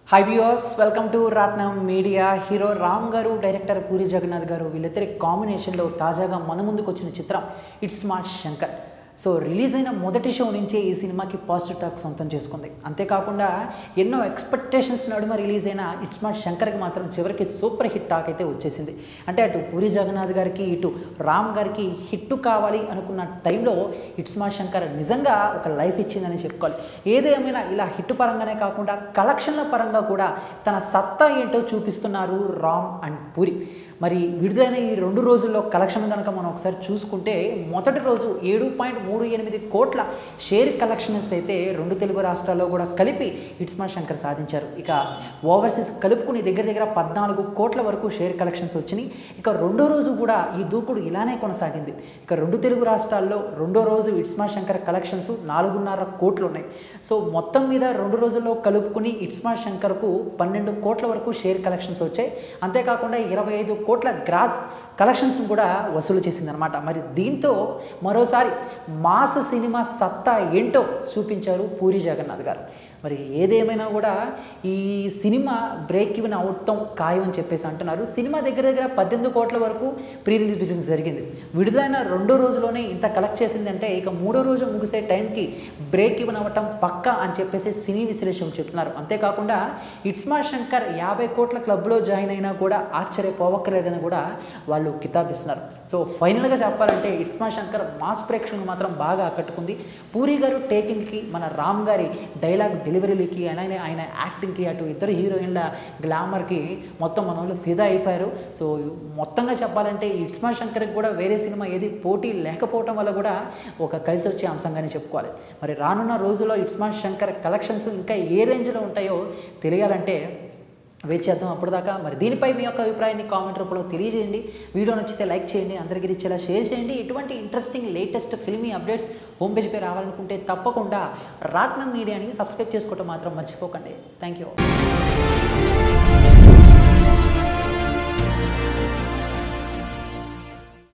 high viewers welcome to Ratnam media hero Ram గారు director puri Jagannadh గారు వీళ్ళిద్దరి కాంబినేషన్లో తాజాగా మన ముందుకు వచ్చిన చిత్రం it's smart Shankar so release అయిన మొదటి షో నుంచే ఈ సినిమాకి పాజిటివ్ టాక్ సొంతం చేసుకుంది అంతేకాకుండా ఎన్నో ఎక్స్పెక్టేషన్స్ నడుమ రిలీజ్ అయిన ఇట్స్ స్మార్ట్ శంకర్కి మాత్రం చివరికి సూపర్ హిట్ టాక్ అయితే వచ్చేసింది అంటే అటు పూరి జగన్నాథ్ గారికి ఇటు రామ్ గారికి హిట్ కావాలి అనుకున్న టైంలో ఇట్స్ స్మార్ట్ శంకర్ నిజంగా ఒక లైఫ్ ఇచ్చిందని చెప్పుకోవాలి ఏదేమైనా ఇలా హిట్ పరంగానే కాకుండా కలెక్షన్ల పరంగా కూడా తన సత్తా ఏంటో చూపిస్తున్నారు రామ్ అండ్ పూరి మరి విడుదలైన ఈ రెండు రోజుల్లో కలెక్షన్ కనుక మనం ఒకసారి చూసుకుంటే మొదటి రోజు ఏడు పాయింట్ మూడు ఎనిమిది కోట్ల షేర్ కలెక్షన్స్ అయితే రెండు తెలుగు రాష్ట్రాల్లో కూడా కలిపి ఇట్స్ మా శంకర్ సాధించారు ఇక ఓవర్సీస్ కలుపుకుని దగ్గర దగ్గర పద్నాలుగు కోట్ల వరకు షేర్ కలెక్షన్స్ వచ్చినాయి ఇక రెండో రోజు కూడా ఈ దూకుడు ఇలానే కొనసాగింది ఇక రెండు తెలుగు రాష్ట్రాల్లో రెండో రోజు ఇట్స్ మా శంకర్ కలెక్షన్స్ నాలుగున్నర కోట్లు ఉన్నాయి సో మొత్తం మీద రెండు రోజుల్లో కలుపుకుని ఇట్స్ మా శంకర్కు పన్నెండు కోట్ల వరకు షేర్ కలెక్షన్స్ వచ్చాయి అంతేకాకుండా ఇరవై ఐదు కోట్ల గ్రాస్ కలెక్షన్స్ను కూడా వసూలు చేసిందనమాట మరి దీంతో మరోసారి మాస్ సినిమా సత్తా ఏంటో చూపించారు పూరి జగన్నాథ్ గారు మరి ఏదేమైనా కూడా ఈ సినిమా బ్రేక్ ఇవన్ అవుతాం ఖాయం అని చెప్పేసి అంటున్నారు సినిమా దగ్గర దగ్గర పద్దెనిమిది కోట్ల వరకు ప్రీ రిలీజ్ బిజినెస్ జరిగింది విడుదలైన రెండో రోజులోనే ఇంత కలెక్ట్ చేసిందంటే ఇక మూడో రోజు ముగిసే టైంకి బ్రేక్ ఇవన్ అవ్వటం పక్క అని చెప్పేసి సినీ విశ్లేషకులు చెప్తున్నారు అంతేకాకుండా ఇట్స్మా శంకర్ యాభై కోట్ల క్లబ్లో జాయిన్ అయినా కూడా ఆశ్చర్యపోవక్కర్లేదని కూడా వాళ్ళు కితాబిస్తున్నారు సో ఫైనల్గా చెప్పాలంటే ఇట్స్మా శంకర్ మాస్ ప్రేక్షకులు మాత్రం బాగా ఆకట్టుకుంది పూరి గారు టేకింగ్కి మన రామ్ గారి డైలాగ్ డెలివరీలకి ఆయన ఆయన యాక్టింగ్కి అటు ఇద్దరు హీరోయిన్ల గ్లామర్కి మొత్తం మన వాళ్ళు ఫిదా అయిపోయారు సో మొత్తంగా చెప్పాలంటే ఇట్స్మా శంకర్కి కూడా వేరే సినిమా ఏది పోటీ లేకపోవటం వల్ల కూడా ఒక కలిసి వచ్చే అంశంగానే చెప్పుకోవాలి మరి రానున్న రోజుల్లో ఇట్స్మా శంకర్ కలెక్షన్స్ ఇంకా ఏ రేంజ్లో ఉంటాయో తెలియాలంటే వెయిట్ చేద్దాం అప్పటిదాకా మరి దీనిపై మీ యొక్క అభిప్రాయాన్ని కామెంట్ రూపంలో తెలియజేయండి వీడియో నచ్చితే లైక్ చేయండి అందరికీ ఇచ్చేలా షేర్ చేయండి ఇటువంటి interesting latest filmy updates home పేజ్పై రావాలనుకుంటే తప్పకుండా రాట్నం మీడియాని సబ్స్క్రైబ్ చేసుకోవటం మాత్రం మర్చిపోకండి థ్యాంక్ యూ